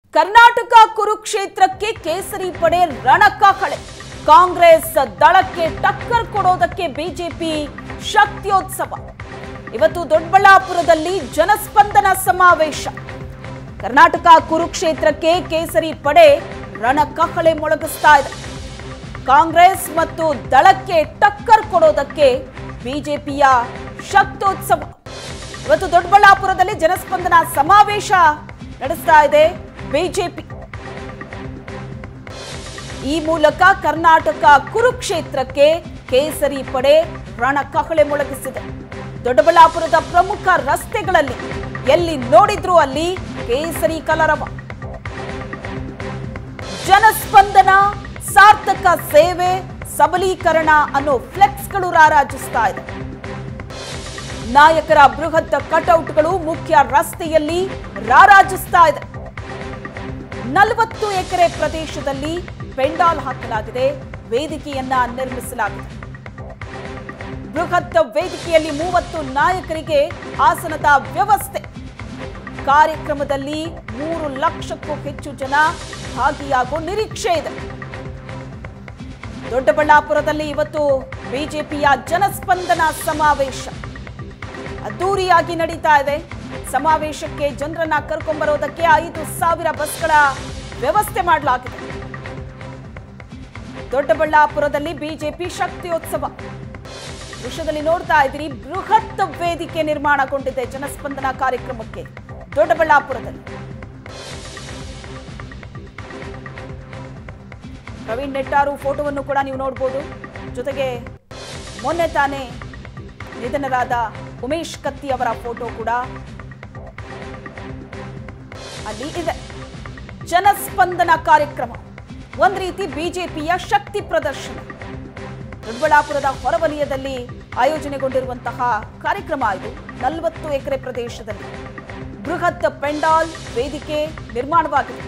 ಕರ್ನಾಟಕ ಕುರುಕ್ಷೇತ್ರಕ್ಕೆ ಕೇಸರಿ ಪಡೆ ರಣಕಹಳೆ ಕಾಂಗ್ರೆಸ್ ದಳಕ್ಕೆ ಟಕ್ಕರ್ ಕೊಡೋದಕ್ಕೆ ಬಿಜೆಪಿ ಶಕ್ತಿಯೋತ್ಸವ ಇವತ್ತು ದೊಡ್ಡಬಳ್ಳಾಪುರದಲ್ಲಿ ಜನಸ್ಪಂದನ ಸಮಾವೇಶ ಕರ್ನಾಟಕ ಕುರುಕ್ಷೇತ್ರಕ್ಕೆ ಕೇಸರಿ ಪಡೆ ರಣಕಹಳೆ ಮೊಳಗಿಸ್ತಾ ಇದೆ ಕಾಂಗ್ರೆಸ್ ಮತ್ತು ದಳಕ್ಕೆ ಟಕ್ಕರ್ ಕೊಡೋದಕ್ಕೆ ಬಿಜೆಪಿಯ ಶಕ್ತೋತ್ಸವ ಇವತ್ತು ದೊಡ್ಡಬಳ್ಳಾಪುರದಲ್ಲಿ ಜನಸ್ಪಂದನ ಸಮಾವೇಶ ನಡೆಸ್ತಾ ಇದೆ ಬಿಜೆಪಿ ಈ ಮೂಲಕ ಕರ್ನಾಟಕ ಕುರುಕ್ಷೇತ್ರಕ್ಕೆ ಕೇಸರಿ ಪಡೆ ರಣಕಹಳೆ ಮೊಳಗಿಸಿದೆ ದೊಡ್ಡಬಳ್ಳಾಪುರದ ಪ್ರಮುಖ ರಸ್ತೆಗಳಲ್ಲಿ ಎಲ್ಲಿ ನೋಡಿದ್ರು ಅಲ್ಲಿ ಕೇಸರಿ ಕಲರವ ಜನಸ್ಪಂದನ ಸಾರ್ಥಕ ಸೇವೆ ಸಬಲೀಕರಣ ಅನ್ನೋ ಫ್ಲೆಕ್ಸ್ಗಳು ರಾರಾಜಿಸ್ತಾ ಇದೆ ನಾಯಕರ ಬೃಹತ್ ಕಟೌಟ್ಗಳು ಮುಖ್ಯ ರಸ್ತೆಯಲ್ಲಿ ರಾರಾಜಿಸ್ತಾ ಇದೆ ನಲವತ್ತು ಎಕರೆ ಪ್ರದೇಶದಲ್ಲಿ ಪೆಂಡಾಲ್ ಹಾಕಲಾಗಿದೆ ವೇದಿಕೆಯನ್ನ ನಿರ್ಮಿಸಲಾಗಿದೆ ಬೃಹತ್ ವೇದಿಕೆಯಲ್ಲಿ ಮೂವತ್ತು ನಾಯಕರಿಗೆ ಆಸನದ ವ್ಯವಸ್ಥೆ ಕಾರ್ಯಕ್ರಮದಲ್ಲಿ ಮೂರು ಲಕ್ಷಕ್ಕೂ ಹೆಚ್ಚು ಜನ ಭಾಗಿಯಾಗೋ ನಿರೀಕ್ಷೆ ಇದೆ ದೊಡ್ಡಬಳ್ಳಾಪುರದಲ್ಲಿ ಇವತ್ತು ಬಿಜೆಪಿಯ ಜನಸ್ಪಂದನ ಸಮಾವೇಶ ಅದ್ದೂರಿಯಾಗಿ ನಡೀತಾ ಇದೆ ಸಮಾವೇಶಕ್ಕೆ ಜನರನ್ನ ಕರ್ಕೊಂಡ್ಬರೋದಕ್ಕೆ ಐದು ಸಾವಿರ ಬಸ್ಗಳ ವ್ಯವಸ್ಥೆ ಮಾಡಲಾಗಿದೆ ದೊಡ್ಡಬಳ್ಳಾಪುರದಲ್ಲಿ ಬಿಜೆಪಿ ಶಕ್ತಿಯೋತ್ಸವ ದೃಶ್ಯದಲ್ಲಿ ನೋಡ್ತಾ ಇದ್ದೀರಿ ಬೃಹತ್ ವೇದಿಕೆ ನಿರ್ಮಾಣಗೊಂಡಿದೆ ಜನಸ್ಪಂದನ ಕಾರ್ಯಕ್ರಮಕ್ಕೆ ದೊಡ್ಡಬಳ್ಳಾಪುರದಲ್ಲಿ ಪ್ರವೀಣ್ ನೆಟ್ಟಾರು ಫೋಟೋವನ್ನು ಕೂಡ ನೀವು ನೋಡ್ಬೋದು ಜೊತೆಗೆ ಮೊನ್ನೆ ತಾನೇ ನಿಧನರಾದ ಉಮೇಶ್ ಕತ್ತಿ ಅವರ ಫೋಟೋ ಕೂಡ ಅಲ್ಲಿ ಇದೆ ಜನಸ್ಪಂದನ ಕಾರ್ಯಕ್ರಮ ಒಂದ್ ರೀತಿ ಬಿಜೆಪಿಯ ಶಕ್ತಿ ಪ್ರದರ್ಶನ ದೊಡ್ಡಬಳ್ಳಾಪುರದ ಹೊರವಲಯದಲ್ಲಿ ಆಯೋಜನೆಗೊಂಡಿರುವಂತಹ ಕಾರ್ಯಕ್ರಮ ಇದು ನಲವತ್ತು ಎಕರೆ ಪ್ರದೇಶದಲ್ಲಿ ಬೃಹತ್ ಪೆಂಡಾಲ್ ವೇದಿಕೆ ನಿರ್ಮಾಣವಾಗಿದೆ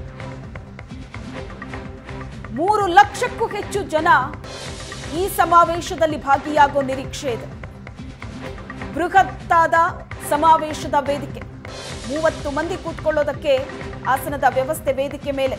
ಮೂರು ಲಕ್ಷಕ್ಕೂ ಹೆಚ್ಚು ಜನ ಈ ಸಮಾವೇಶದಲ್ಲಿ ಭಾಗಿಯಾಗೋ ನಿರೀಕ್ಷೆ ಇದೆ ಬೃಹತ್ತಾದ ಸಮಾವೇಶದ ವೇದಿಕೆ ಮೂವತ್ತು ಮಂದಿ ಕೂತ್ಕೊಳ್ಳೋದಕ್ಕೆ ಆಸನದ ವ್ಯವಸ್ಥೆ ವೇದಿಕೆ ಮೇಲೆ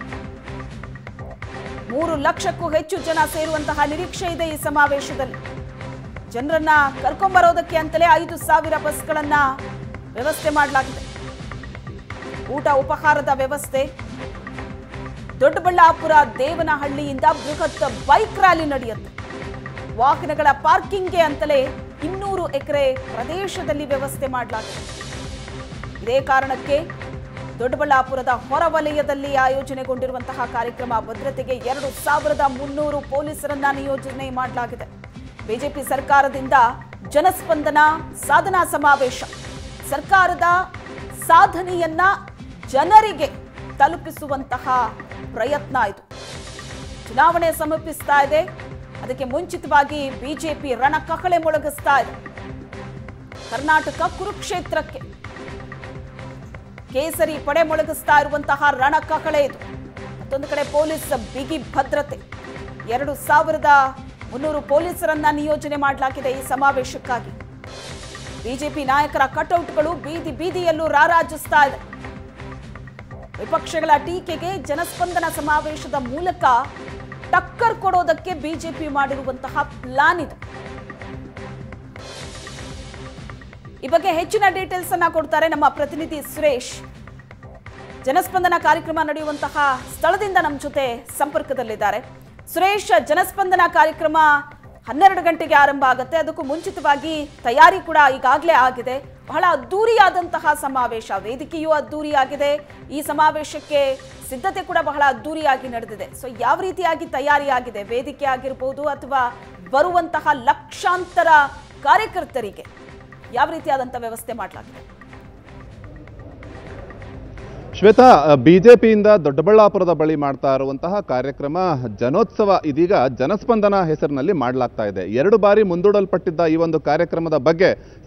ಮೂರು ಲಕ್ಷಕ್ಕೂ ಹೆಚ್ಚು ಜನ ಸೇರುವಂತಹ ನಿರೀಕ್ಷೆ ಇದೆ ಈ ಸಮಾವೇಶದಲ್ಲಿ ಜನರನ್ನ ಕರ್ಕೊಂಬರೋದಕ್ಕೆ ಅಂತಲೇ ಐದು ಸಾವಿರ ಬಸ್ಗಳನ್ನ ವ್ಯವಸ್ಥೆ ಮಾಡಲಾಗಿದೆ ಊಟ ಉಪಹಾರದ ವ್ಯವಸ್ಥೆ ದೊಡ್ಡಬಳ್ಳಾಪುರ ದೇವನಹಳ್ಳಿಯಿಂದ ಬೃಹತ್ ಬೈಕ್ ರ್ಯಾಲಿ ನಡೆಯುತ್ತೆ ವಾಹನಗಳ ಪಾರ್ಕಿಂಗ್ಗೆ ಅಂತಲೇ ಇನ್ನೂರು ಎಕರೆ ಪ್ರದೇಶದಲ್ಲಿ ವ್ಯವಸ್ಥೆ ಮಾಡಲಾಗಿದೆ ಇದೇ ಕಾರಣಕ್ಕೆ ದೊಡ್ಡಬಳ್ಳಾಪುರದ ಹೊರವಲಯದಲ್ಲಿ ಆಯೋಜನೆಗೊಂಡಿರುವಂತಹ ಕಾರ್ಯಕ್ರಮ ಭದ್ರತೆಗೆ ಎರಡು ಸಾವಿರದ ಮುನ್ನೂರು ಪೊಲೀಸರನ್ನ ನಿಯೋಜನೆ ಮಾಡಲಾಗಿದೆ ಬಿಜೆಪಿ ಸರ್ಕಾರದಿಂದ ಜನಸ್ಪಂದನ ಸಾಧನಾ ಸಮಾವೇಶ ಸರ್ಕಾರದ ಸಾಧನೆಯನ್ನ ಜನರಿಗೆ ತಲುಪಿಸುವಂತಹ ಪ್ರಯತ್ನ ಇದು ಚುನಾವಣೆ ಸಮೀಪಿಸ್ತಾ ಇದೆ ಅದಕ್ಕೆ ಮುಂಚಿತವಾಗಿ ಬಿಜೆಪಿ ರಣಕಹಳೆ ಮೊಳಗಿಸ್ತಾ ಇದೆ ಕರ್ನಾಟಕ ಕುರುಕ್ಷೇತ್ರಕ್ಕೆ ಕೇಸರಿ ಪಡೆ ಮೊಳಗಿಸ್ತಾ ಇರುವಂತಹ ರಣಕಹಳೆ ಇದು ಮತ್ತೊಂದು ಕಡೆ ಪೊಲೀಸ್ ಬಿಗಿ ಭದ್ರತೆ ಎರಡು ಸಾವಿರದ ಮುನ್ನೂರು ಪೊಲೀಸರನ್ನ ನಿಯೋಜನೆ ಮಾಡಲಾಗಿದೆ ಈ ಸಮಾವೇಶಕ್ಕಾಗಿ ಬಿಜೆಪಿ ನಾಯಕರ ಕಟೌಟ್ಗಳು ಬೀದಿ ಬೀದಿಯಲ್ಲೂ ರಾರಾಜಿಸ್ತಾ ಇದೆ ವಿಪಕ್ಷಗಳ ಟೀಕೆಗೆ ಜನಸ್ಪಂದನ ಸಮಾವೇಶದ ಮೂಲಕ ಟಕ್ಕರ್ ಕೊಡೋದಕ್ಕೆ ಬಿಜೆಪಿ ಮಾಡಿರುವಂತಹ ಪ್ಲಾನ್ ಇದು ಈ ಬಗ್ಗೆ ಹೆಚ್ಚಿನ ಡೀಟೇಲ್ಸ್ ಅನ್ನ ಕೊಡ್ತಾರೆ ನಮ್ಮ ಪ್ರತಿನಿಧಿ ಸುರೇಶ್ ಜನಸ್ಪಂದನ ಕಾರ್ಯಕ್ರಮ ನಡೆಯುವಂತಹ ಸ್ಥಳದಿಂದ ನಮ್ಮ ಜೊತೆ ಸಂಪರ್ಕದಲ್ಲಿದ್ದಾರೆ ಸುರೇಶ್ ಜನಸ್ಪಂದನ ಕಾರ್ಯಕ್ರಮ ಹನ್ನೆರಡು ಗಂಟೆಗೆ ಆರಂಭ ಆಗುತ್ತೆ ಅದಕ್ಕೂ ಮುಂಚಿತವಾಗಿ ತಯಾರಿ ಕೂಡ ಈಗಾಗಲೇ ಆಗಿದೆ ಬಹಳ ಅದ್ದೂರಿಯಾದಂತಹ ಸಮಾವೇಶ ವೇದಿಕೆಯೂ ಅದ್ದೂರಿಯಾಗಿದೆ ಈ ಸಮಾವೇಶಕ್ಕೆ ಸಿದ್ಧತೆ ಕೂಡ ಬಹಳ ಅದ್ದೂರಿಯಾಗಿ ನಡೆದಿದೆ ಸೊ ಯಾವ ರೀತಿಯಾಗಿ ತಯಾರಿ ಆಗಿದೆ ವೇದಿಕೆ ಆಗಿರ್ಬೋದು ಅಥವಾ ಬರುವಂತಹ ಲಕ್ಷಾಂತರ ಕಾರ್ಯಕರ್ತರಿಗೆ ಯಾವ ರೀತಿಯಾದಂಥ ವ್ಯವಸ್ಥೆ ಮಾಡಲಾಗಿದೆ ಶ್ವೇತಾ ಬಿಜೆಪಿಯಿಂದ ದೊಡ್ಡಬಳ್ಳಾಪುರದ ಬಳಿ ಮಾಡ್ತಾ ಇರುವಂತಹ ಕಾರ್ಯಕ್ರಮ ಜನೋತ್ಸವ ಇದೀಗ ಜನಸ್ಪಂದನ ಹೆಸರಿನಲ್ಲಿ ಮಾಡಲಾಗ್ತಾ ಇದೆ ಎರಡು ಬಾರಿ ಮುಂದೂಡಲ್ಪಟ್ಟಿದ್ದ ಈ ಒಂದು ಕಾರ್ಯಕ್ರಮದ ಬಗ್ಗೆ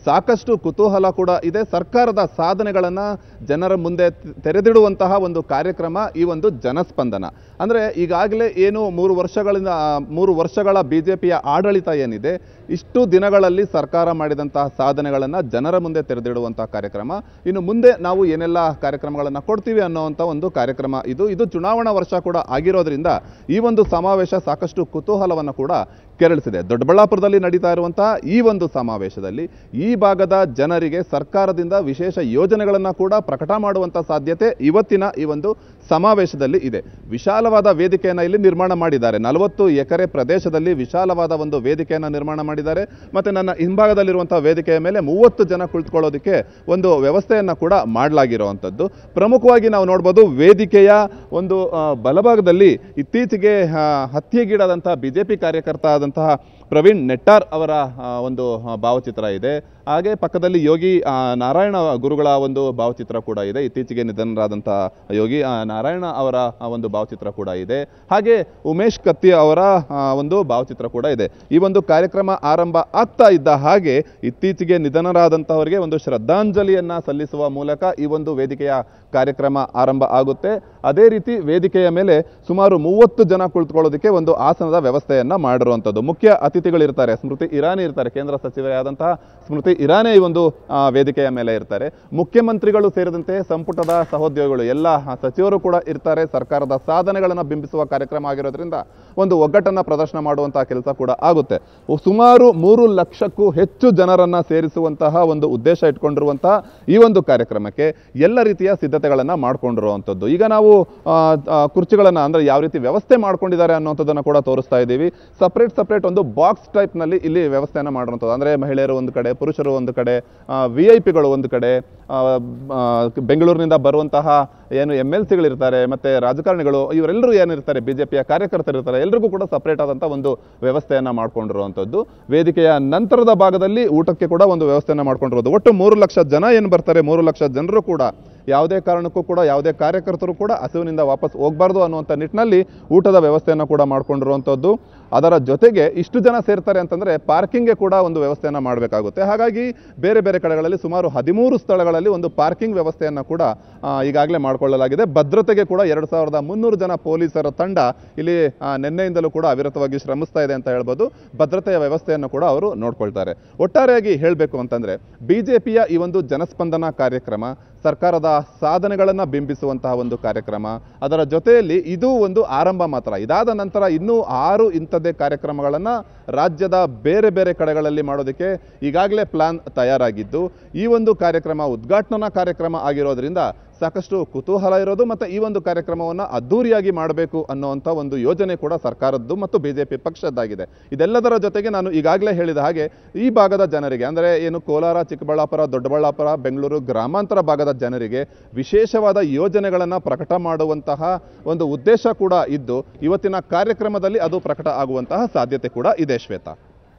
ಸಾಕಷ್ಟು ಕುತೂಹಲ ಕೂಡ ಇದೆ ಸರ್ಕಾರದ ಸಾಧನೆಗಳನ್ನು ಜನರ ಮುಂದೆ ತೆ- ತೆರೆದಿಡುವಂತಹ ಒಂದು ಕಾರ್ಯಕ್ರಮ ಈ ಒಂದು ಜನಸ್ಪಂದನ ಅಂದರೆ ಈಗಾಗಲೇ ಏನು ಮೂರು ವರ್ಷಗಳಿಂದ ಆ, ಮೂರು ವರ್ಷಗಳ ಬಿ ಜೆ ಪಿಯ ಆಡಳಿತ ಏನಿದೆ ಇಷ್ಟು ದಿನಗಳಲ್ಲಿ ಸರ್ಕಾರ ಮಾಡಿದಂತಹ ಸಾಧನೆಗಳನ್ನು ಜನರ ಮುಂದೆ ತೆರೆದಿಡುವಂತಹ ಕಾರ್ಯಕ್ರಮ ಇನ್ನು ಮುಂದೆ ನಾವು ಏನೆಲ್ಲ ಕಾರ್ಯಕ್ರಮಗಳನ್ನು ಕೊಡ್ತೀವಿ ಅನ್ನೋವಂಥ ಒಂದು ಕಾರ್ಯಕ್ರಮ ಇದು ಇದು ಚುನಾವಣಾ ವರ್ಷ ಕೂಡ ಆಗಿರೋದ್ರಿಂದ ಈ ಒಂದು ಸಮಾವೇಶ ಸಾಕಷ್ಟು ಕುತೂಹಲವನ್ನು ಕೂಡ ಕೆರಳಿಸಿದೆ ದೊಡ್ಡಬಳ್ಳಾಪುರದಲ್ಲಿ ನಡೀತಾ ಇರುವಂತಹ ಈ ಒಂದು ಸಮಾವೇಶದಲ್ಲಿ ಈ ಭಾಗದ ಜನರಿಗೆ ಸರ್ಕಾರದಿಂದ ವಿಶೇಷ ಯೋಜನೆಗಳನ್ನು ಕೂಡ ಪ್ರಕಟ ಮಾಡುವಂಥ ಸಾಧ್ಯತೆ ಇವತ್ತಿನ ಈ ಒಂದು ಸಮಾವೇಶದಲ್ಲಿ ಇದೆ ವಿಶಾಲವಾದ ವೇದಿಕೆಯನ್ನು ಇಲ್ಲಿ ನಿರ್ಮಾಣ ಮಾಡಿದ್ದಾರೆ ನಲವತ್ತು ಎಕರೆ ಪ್ರದೇಶದಲ್ಲಿ ವಿಶಾಲವಾದ ಒಂದು ವೇದಿಕೆಯನ್ನು ನಿರ್ಮಾಣ ಮಾಡಿದ್ದಾರೆ ಮತ್ತು ನನ್ನ ಹಿಂಭಾಗದಲ್ಲಿರುವಂತಹ ವೇದಿಕೆಯ ಮೇಲೆ ಮೂವತ್ತು ಜನ ಕುಳಿತುಕೊಳ್ಳೋದಕ್ಕೆ ಒಂದು ವ್ಯವಸ್ಥೆಯನ್ನು ಕೂಡ ಮಾಡಲಾಗಿರುವಂಥದ್ದು ಪ್ರಮುಖವಾಗಿ ನಾವು ನೋಡ್ಬೋದು ವೇದಿಕೆಯ ಒಂದು ಆ, ಬಲಭಾಗದಲ್ಲಿ ಇತ್ತೀಚೆಗೆ ಆ, ಹತ್ಯೆಗೀಡಾದಂತಹ ಬಿ ಜೆ ಪಿ ಕಾರ್ಯಕರ್ತ ಆದಂತಹ ಪ್ರವೀಣ್ ನೆಟ್ಟಾರ್ ಅವರ ಆ, ಒಂದು ಆ, ಭಾವಚಿತ್ರ ಇದೆ ಹಾಗೆ ಪಕ್ಕದಲ್ಲಿ ಯೋಗಿ ಆ, ನಾರಾಯಣ ಗುರುಗಳ ಒಂದು ಭಾವಚಿತ್ರ ಕೂಡ ಇದೆ ಇತ್ತೀಚೆಗೆ ನಿಧನರಾದಂತಹ ಯೋಗಿ ಆ, ನಾರಾಯಣ ಅವರ ಆ, ಒಂದು ಭಾವಚಿತ್ರ ಕೂಡ ಇದೆ ಹಾಗೆ ಉಮೇಶ್ ಕತ್ತಿ ಅವರ ಆ, ಒಂದು ಭಾವಚಿತ್ರ ಕೂಡ ಇದೆ ಈ ಒಂದು ಕಾರ್ಯಕ್ರಮ ಆರಂಭ ಆಗ್ತಾ ಇದ್ದ ಹಾಗೆ ಇತ್ತೀಚೆಗೆ ನಿಧನರಾದಂತಹವರಿಗೆ ಒಂದು ಶ್ರದ್ಧಾಂಜಲಿಯನ್ನ ಸಲ್ಲಿಸುವ ಮೂಲಕ ಈ ಒಂದು ವೇದಿಕೆಯ ಕಾರ್ಯಕ್ರಮ ಆರಂಭ ಆಗುತ್ತೆ ಅದೇ ರೀತಿ ವೇದಿಕೆಯ ಮೇಲೆ ಸುಮಾರು ಮೂವತ್ತು ಜನ ಕುಳಿತುಕೊಳ್ಳೋದಕ್ಕೆ ಒಂದು ಆಸನದ ವ್ಯವಸ್ಥೆಯನ್ನ ಮಾಡಿರುವಂಥದ್ದು ಮುಖ್ಯ ಅತಿಥಿಗಳಿರ್ತಾರೆ ಸ್ಮೃತಿ ಇರಾನಿ ಇರ್ತಾರೆ ಕೇಂದ್ರ ಸಚಿವರಾದಂತಹ ಸ್ಮೃತಿ ಇರಾನಿ ಈ ಒಂದು ಆ, ವೇದಿಕೆಯ ಮೇಲೆ ಇರ್ತಾರೆ ಮುಖ್ಯಮಂತ್ರಿಗಳು ಸೇರಿದಂತೆ ಸಂಪುಟದ ಸಹೋದ್ಯೋಗಿಗಳು ಎಲ್ಲ ಆ, ಸಚಿವರು ಕೂಡ ಇರ್ತಾರೆ ಸರ್ಕಾರದ ಸಾಧನೆಗಳನ್ನು ಬಿಂಬಿಸುವ ಕಾರ್ಯಕ್ರಮ ಆಗಿರೋದ್ರಿಂದ ಒಂದು ಒಗ್ಗಟ್ಟನ್ನ ಪ್ರದರ್ಶನ ಮಾಡುವಂತಹ ಕೆಲಸ ಕೂಡ ಆಗುತ್ತೆ ಸುಮಾರು ಮೂರು ಲಕ್ಷಕ್ಕೂ ಹೆಚ್ಚು ಜನರನ್ನ ಸೇರಿಸುವಂತಹ ಒಂದು ಉದ್ದೇಶ ಇಟ್ಕೊಂಡಿರುವಂತಹ ಈ ಒಂದು ಕಾರ್ಯಕ್ರಮಕ್ಕೆ ಎಲ್ಲ ರೀತಿಯ ಸಿದ್ಧತೆಗಳನ್ನ ಮಾಡ್ಕೊಂಡಿರುವಂಥದ್ದು ಈಗ ನಾವು ಆ, ಆ, ಕುರ್ಚಿಗಳನ್ನ ಅಂದ್ರೆ ಯಾವ ರೀತಿ ವ್ಯವಸ್ಥೆ ಮಾಡ್ಕೊಂಡಿದ್ದಾರೆ ಅನ್ನೋಂಥದ್ದನ್ನ ಕೂಡ ತೋರಿಸ್ತಾ ಇದ್ದೀವಿ ಸಪ್ರೇಟ್ ಸಪ್ರೇಟ್ ಒಂದು ಬಾಕ್ಸ್ ಟೈಪ್ನಲ್ಲಿ ಇಲ್ಲಿ ವ್ಯವಸ್ಥೆಯನ್ನು ಮಾಡಿರುವಂಥದ್ದು ಅಂದ್ರೆ ಮಹಿಳೆಯರು ಒಂದು ಕಡೆ ಪುರುಷರು ಒಂದು ಕಡೆ ವಿ ಐ ಪಿಗಳು ಒಂದು ಕಡೆ ಆ, ಆ, ಬೆಂಗಳೂರಿನಿಂದ ಬರುವಂತಹ ಏನು ಎಮ್ ಎಲ್ ಸಿಗಳಿರ್ತಾರೆ ಮತ್ತೆ ರಾಜಕಾರಣಿಗಳು ಇವರೆಲ್ಲರೂ ಏನಿರ್ತಾರೆ ಬಿಜೆಪಿಯ ಕಾರ್ಯಕರ್ತರು ಇರ್ತಾರೆ ಎಲ್ರಿಗೂ ಕೂಡ ಸಪ್ರೇಟ್ ಆದಂಥ ಒಂದು ವ್ಯವಸ್ಥೆಯನ್ನ ಮಾಡ್ಕೊಂಡಿರುವಂಥದ್ದು ವೇದಿಕೆಯ ನಂತರದ ಭಾಗದಲ್ಲಿ ಊಟಕ್ಕೆ ಕೂಡ ಒಂದು ವ್ಯವಸ್ಥೆಯನ್ನ ಮಾಡ್ಕೊಂಡಿರೋದು ಒಟ್ಟು ಮೂರು ಲಕ್ಷ ಜನ ಏನು ಬರ್ತಾರೆ ಮೂರು ಲಕ್ಷ ಜನರು ಕೂಡ ಯಾವುದೇ ಕಾರಣಕ್ಕೂ ಕೂಡ ಯಾವುದೇ ಕಾರ್ಯಕರ್ತರು ಕೂಡ ಹಸಿವಿನಿಂದ ವಾಪಸ್ ಹೋಗಬಾರ್ದು ಅನ್ನುವಂಥ ನಿಟ್ಟಿನಲ್ಲಿ ಊಟದ ವ್ಯವಸ್ಥೆಯನ್ನು ಕೂಡ ಮಾಡ್ಕೊಂಡಿರುವಂಥದ್ದು ಅದರ ಜೊತೆಗೆ ಇಷ್ಟು ಜನ ಸೇರ್ತಾರೆ ಅಂತಂದ್ರೆ ಪಾರ್ಕಿಂಗ್ಗೆ ಕೂಡ ಒಂದು ವ್ಯವಸ್ಥೆಯನ್ನು ಮಾಡಬೇಕಾಗುತ್ತೆ ಹಾಗಾಗಿ ಬೇರೆ ಬೇರೆ ಕಡೆಗಳಲ್ಲಿ ಸುಮಾರು ಹದಿಮೂರು ಸ್ಥಳಗಳಲ್ಲಿ ಒಂದು ಪಾರ್ಕಿಂಗ್ ವ್ಯವಸ್ಥೆಯನ್ನು ಕೂಡ ಆ, ಈಗಾಗಲೇ ಮಾಡಿಕೊಳ್ಳಲಾಗಿದೆ ಭದ್ರತೆಗೆ ಕೂಡ ಎರಡು ಸಾವಿರದ ಮುನ್ನೂರು ಜನ ಪೊಲೀಸರ ತಂಡ ಇಲ್ಲಿ ಆ, ನಿನ್ನೆಯಿಂದಲೂ ಕೂಡ ಅವಿರತವಾಗಿ ಶ್ರಮಿಸ್ತಾ ಇದೆ ಅಂತ ಹೇಳ್ಬೋದು ಭದ್ರತೆಯ ವ್ಯವಸ್ಥೆಯನ್ನು ಕೂಡ ಅವರು ನೋಡ್ಕೊಳ್ತಾರೆ ಒಟ್ಟಾರೆಯಾಗಿ ಹೇಳಬೇಕು ಅಂತಂದ್ರೆ ಬಿಜೆಪಿಯ ಈ ಒಂದು ಜನಸ್ಪಂದನ ಕಾರ್ಯಕ್ರಮ ಸರ್ಕಾರದ ಸಾಧನೆಗಳನ್ನು ಬಿಂಬಿಸುವಂತಹ ಒಂದು ಕಾರ್ಯಕ್ರಮ ಅದರ ಜೊತೆಯಲ್ಲಿ ಇದು ಒಂದು ಆರಂಭ ಮಾತ್ರ ಇದಾದ ನಂತರ ಇನ್ನೂ ಆರು ಇಂಥದ್ದೇ ಕಾರ್ಯಕ್ರಮಗಳನ್ನು ರಾಜ್ಯದ ಬೇರೆ ಬೇರೆ ಕಡೆಗಳಲ್ಲಿ ಮಾಡೋದಕ್ಕೆ ಈಗಾಗಲೇ ಪ್ಲಾನ್ ತಯಾರಾಗಿದ್ದು ಈ ಒಂದು ಕಾರ್ಯಕ್ರಮ ಉದ್ಘಾಟನಾ ಕಾರ್ಯಕ್ರಮ ಆಗಿರೋದ್ರಿಂದ ಸಾಕಷ್ಟು ಕುತೂಹಲ ಇರೋದು ಮತ್ತು ಈ ಒಂದು ಕಾರ್ಯಕ್ರಮವನ್ನು ಅದ್ಧೂರಿಯಾಗಿ ಮಾಡಬೇಕು ಅನ್ನುವಂಥ ಒಂದು ಯೋಜನೆ ಕೂಡ ಸರ್ಕಾರದ್ದು ಮತ್ತು ಬಿಜೆಪಿ ಪಕ್ಷದ್ದಾಗಿದೆ ಇದೆಲ್ಲದರ ಜೊತೆಗೆ ನಾನು ಈಗಾಗಲೇ ಹೇಳಿದ ಹಾಗೆ ಈ ಭಾಗದ ಜನರಿಗೆ ಅಂದರೆ ಏನು ಕೋಲಾರ ಚಿಕ್ಕಬಳ್ಳಾಪುರ ದೊಡ್ಡಬಳ್ಳಾಪುರ ಬೆಂಗಳೂರು ಗ್ರಾಮಾಂತರ ಭಾಗದ ಜನರಿಗೆ ವಿಶೇಷವಾದ ಯೋಜನೆಗಳನ್ನು ಪ್ರಕಟ ಮಾಡುವಂತಹ ಒಂದು ಉದ್ದೇಶ ಕೂಡ ಇದ್ದು ಇವತ್ತಿನ ಕಾರ್ಯಕ್ರಮದಲ್ಲಿ ಅದು ಪ್ರಕಟ ಆಗುವಂತಹ ಸಾಧ್ಯತೆ ಕೂಡ ಇದೆ ಶ್ವೇತಾ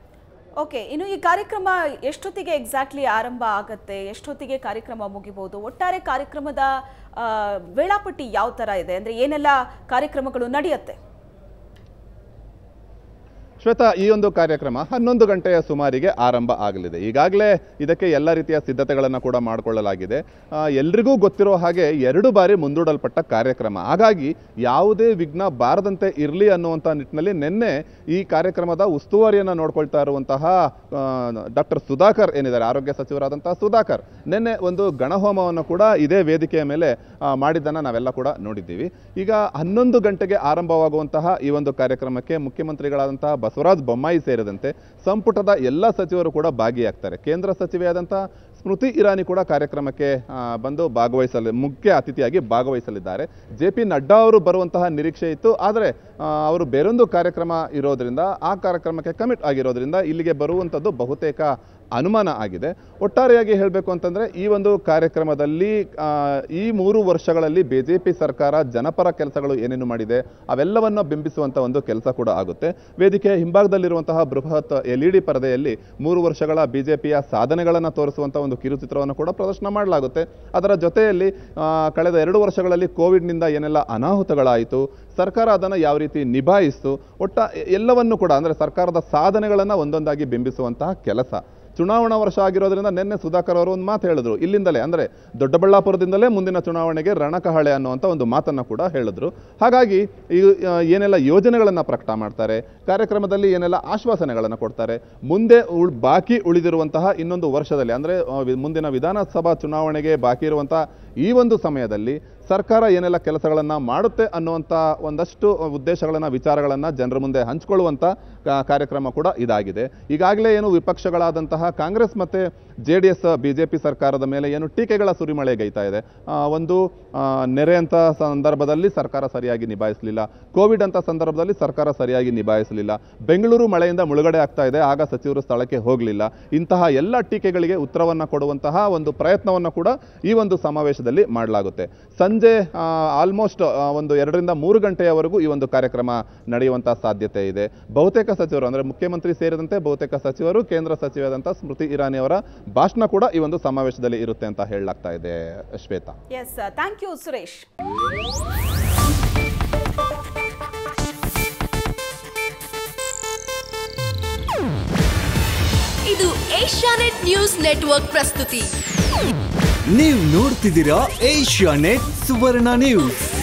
ಓಕೆ ಇನ್ನು ಈ ಕಾರ್ಯಕ್ರಮ ಎಷ್ಟೊತ್ತಿಗೆ ಎಕ್ಸಾಕ್ಟ್ಲಿ ಆರಂಭ ಆಗತ್ತೆ ಎಷ್ಟೊತ್ತಿಗೆ ಕಾರ್ಯಕ್ರಮ ಮುಗಿಬಹುದು ಒಟ್ಟಾರೆ ಕಾರ್ಯಕ್ರಮದ ಆ, ವೇಳಾಪಟ್ಟಿ ಯಾವ ತರ ಇದೆ ಅಂದ್ರೆ ಏನೆಲ್ಲ ಕಾರ್ಯಕ್ರಮಗಳು ನಡೆಯುತ್ತೆ ಶ್ವೇತಾ ಈ ಒಂದು ಕಾರ್ಯಕ್ರಮ ಹನ್ನೊಂದು ಗಂಟೆಯ ಸುಮಾರಿಗೆ ಆರಂಭ ಆಗಲಿದೆ ಈಗಾಗಲೇ ಇದಕ್ಕೆ ಎಲ್ಲ ರೀತಿಯ ಸಿದ್ಧತೆಗಳನ್ನು ಕೂಡ ಮಾಡಿಕೊಳ್ಳಲಾಗಿದೆ ಆ, ಎಲ್ರಿಗೂ ಗೊತ್ತಿರೋ ಹಾಗೆ ಎರಡು ಬಾರಿ ಮುಂದೂಡಲ್ಪಟ್ಟ ಕಾರ್ಯಕ್ರಮ ಹಾಗಾಗಿ ಯಾವುದೇ ವಿಘ್ನ ಬಾರದಂತೆ ಇರಲಿ ಅನ್ನುವಂಥ ನಿಟ್ಟಿನಲ್ಲಿ ನಿನ್ನೆ ಈ ಕಾರ್ಯಕ್ರಮದ ಉಸ್ತುವಾರಿಯನ್ನು ನೋಡ್ಕೊಳ್ತಾ ಇರುವಂತಹ ಡಾಕ್ಟರ್ ಸುಧಾಕರ್ ಏನಿದ್ದಾರೆ ಆರೋಗ್ಯ ಸಚಿವರಾದಂತಹ ಸುಧಾಕರ್ ನಿನ್ನೆ ಒಂದು ಗಣಹೋಮವನ್ನು ಕೂಡ ಇದೇ ವೇದಿಕೆಯ ಮೇಲೆ ಆ, ಮಾಡಿದ್ದನ್ನು ನಾವೆಲ್ಲ ಕೂಡ ನೋಡಿದ್ದೀವಿ ಈಗ ಹನ್ನೊಂದು ಗಂಟೆಗೆ ಆರಂಭವಾಗುವಂತಹ ಈ ಒಂದು ಕಾರ್ಯಕ್ರಮಕ್ಕೆ ಮುಖ್ಯಮಂತ್ರಿಗಳಾದಂತಹ ಬಸವರಾಜ ಬೊಮ್ಮಾಯಿ ಸೇರಿದಂತೆ ಸಂಪುಟದ ಎಲ್ಲ ಸಚಿವರು ಕೂಡ ಭಾಗಿಯಾಗ್ತಾರೆ ಕೇಂದ್ರ ಸಚಿವೆಯಾದಂತಹ ಸ್ಮೃತಿ ಇರಾನಿ ಕೂಡ ಕಾರ್ಯಕ್ರಮಕ್ಕೆ ಆ, ಬಂದು ಭಾಗವಹಿಸಲಿ ಮುಖ್ಯ ಅತಿಥಿಯಾಗಿ ಭಾಗವಹಿಸಲಿದ್ದಾರೆ ಜೆ ಪಿ ನಡ್ಡಾ ಅವರು ಬರುವಂತಹ ನಿರೀಕ್ಷೆ ಇತ್ತು ಆದರೆ ಆ, ಅವರು ಬೇರೊಂದು ಕಾರ್ಯಕ್ರಮ ಇರೋದ್ರಿಂದ ಆ ಕಾರ್ಯಕ್ರಮಕ್ಕೆ ಕಮಿಟ್ ಆಗಿರೋದ್ರಿಂದ ಇಲ್ಲಿಗೆ ಬರುವಂಥದ್ದು ಬಹುತೇಕ ಅನುಮಾನ ಆಗಿದೆ ಒಟ್ಟಾರೆಯಾಗಿ ಹೇಳಬೇಕು ಅಂತಂದ್ರೆ ಈ ಒಂದು ಕಾರ್ಯಕ್ರಮದಲ್ಲಿ ಆ, ಈ ಮೂರು ವರ್ಷಗಳಲ್ಲಿ ಬಿಜೆಪಿ ಸರ್ಕಾರ ಜನಪರ ಕೆಲಸಗಳು ಏನೇನು ಮಾಡಿದೆ ಅವೆಲ್ಲವನ್ನ ಬಿಂಬಿಸುವಂತ ಒಂದು ಕೆಲಸ ಕೂಡ ಆಗುತ್ತೆ ವೇದಿಕೆಯ ಹಿಂಭಾಗದಲ್ಲಿರುವಂತಹ ಬೃಹತ್ ಎಲ್ ಇ ಡಿ ಪರದೆಯಲ್ಲಿ ಮೂರು ವರ್ಷಗಳ ಬಿಜೆಪಿಯ ಸಾಧನೆಗಳನ್ನು ತೋರಿಸುವಂತ ಒಂದು ಕಿರುಚಿತ್ರವನ್ನು ಕೂಡ ಪ್ರದರ್ಶನ ಮಾಡಲಾಗುತ್ತೆ ಅದರ ಜೊತೆಯಲ್ಲಿ ಆ, ಕಳೆದ ಎರಡು ವರ್ಷಗಳಲ್ಲಿ ಕೋವಿಡ್ನಿಂದ ಏನೆಲ್ಲ ಅನಾಹುತಗಳಾಯಿತು ಸರ್ಕಾರ ಅದನ್ನು ಯಾವ ರೀತಿ ನಿಭಾಯಿಸ್ತು ಒಟ್ಟ ಎಲ್ಲವನ್ನು ಕೂಡ ಅಂದರೆ ಸರ್ಕಾರದ ಸಾಧನೆಗಳನ್ನು ಒಂದೊಂದಾಗಿ ಬಿಂಬಿಸುವಂತಹ ಕೆಲಸ ಚುನಾವಣಾ ವರ್ಷ ಆಗಿರೋದ್ರಿಂದ ನಿನ್ನೆ ಸುಧಾಕರ್ ಅವರು ಒಂದು ಮಾತು ಹೇಳಿದ್ರು ಇಲ್ಲಿಂದಲೇ ಅಂದರೆ ದೊಡ್ಡಬಳ್ಳಾಪುರದಿಂದಲೇ ಮುಂದಿನ ಚುನಾವಣೆಗೆ ರಣಕಹಳೆ ಅನ್ನುವಂಥ ಒಂದು ಮಾತನ್ನು ಕೂಡ ಹೇಳಿದ್ರು ಹಾಗಾಗಿ ಈ ಆ, ಏನೆಲ್ಲ ಯೋಜನೆಗಳನ್ನು ಪ್ರಕಟ ಮಾಡ್ತಾರೆ ಕಾರ್ಯಕ್ರಮದಲ್ಲಿ ಏನೆಲ್ಲ ಆಶ್ವಾಸನೆಗಳನ್ನು ಕೊಡ್ತಾರೆ ಮುಂದೆ ಉಳ್ ಬಾಕಿ ಉಳಿದಿರುವಂತಹ ಇನ್ನೊಂದು ವರ್ಷದಲ್ಲಿ ಅಂದರೆ ಮುಂದಿನ ವಿಧಾನಸಭಾ ಚುನಾವಣೆಗೆ ಬಾಕಿ ಇರುವಂತಹ ಈ ಒಂದು ಸಮಯದಲ್ಲಿ ಸರ್ಕಾರ ಏನೆಲ್ಲ ಕೆಲಸಗಳನ್ನು ಮಾಡುತ್ತೆ ಅನ್ನುವಂಥ ಒಂದಷ್ಟು ಉದ್ದೇಶಗಳನ್ನು ವಿಚಾರಗಳನ್ನು ಜನರ ಮುಂದೆ ಹಂಚಿಕೊಳ್ಳುವಂಥ ಕಾ- ಕಾರ್ಯಕ್ರಮ ಕೂಡ ಇದಾಗಿದೆ ಈಗಾಗಲೇ ಏನು ವಿಪಕ್ಷಗಳಾದಂತಹ ಕಾಂಗ್ರೆಸ್ ಮತ್ತು J D S B J P ಸರ್ಕಾರದ ಮೇಲೆ ಏನು ಟೀಕೆಗಳ ಸುರಿಮಳೆಗೈತಾ ಇದೆ ಆ, ಒಂದು ಆ, ನೆರೆ ಅಂತ ಸಂದರ್ಭದಲ್ಲಿ ಸರ್ಕಾರ ಸರಿಯಾಗಿ ನಿಭಾಯಿಸಲಿಲ್ಲ ಕೋವಿಡ್ ಅಂತ ಸಂದರ್ಭದಲ್ಲಿ ಸರ್ಕಾರ ಸರಿಯಾಗಿ ನಿಭಾಯಿಸಲಿಲ್ಲ ಬೆಂಗಳೂರು ಮಳೆಯಿಂದ ಮುಳುಗಡೆ ಆಗ್ತಾ ಇದೆ ಆಗ ಸಚಿವರು ಸ್ಥಳಕ್ಕೆ ಹೋಗಲಿಲ್ಲ ಇಂತಹ ಎಲ್ಲ ಟೀಕೆಗಳಿಗೆ ಉತ್ತರವನ್ನು ಕೊಡುವಂತಹ ಒಂದು ಪ್ರಯತ್ನವನ್ನು ಕೂಡ ಈ ಒಂದು ಸಮಾವೇಶದಲ್ಲಿ ಮಾಡಲಾಗುತ್ತೆ ಸಂಜೆ ಆಲ್ಮೋಸ್ಟ್ ಒಂದು ಎರಡರಿಂದ ಮೂರು ಗಂಟೆಯವರೆಗೂ ಈ ಒಂದು ಕಾರ್ಯಕ್ರಮ ನಡೆಯುವಂತಹ ಸಾಧ್ಯತೆ ಇದೆ ಬಹುತೇಕ ಸಚಿವರು ಅಂದರೆ ಮುಖ್ಯಮಂತ್ರಿ ಸೇರಿದಂತೆ ಬಹುತೇಕ ಸಚಿವರು ಕೇಂದ್ರ ಸಚಿವರಾದಂಥ ಸ್ಮೃತಿ ಇರಾನಿ ಅವರ ಭಾಷಣ ಕೂಡ ಈ ಒಂದು ಸಮಾವೇಶದಲ್ಲಿ ಇರುತ್ತೆ ಅಂತ ಹೇಳಲಾಗ್ತಾ ಇದೆ Shweta yes thank you Suresh ಇದು ಏಷ್ಯಾನೆಟ್ ನ್ಯೂಸ್ ನೆಟ್ವರ್ಕ್ ಪ್ರಸ್ತುತಿ ನೀವು ನೋಡ್ತಿದ್ದೀರಾ ಏಷ್ಯಾ ನೆಟ್ ಸುವರ್ಣ ನ್ಯೂಸ್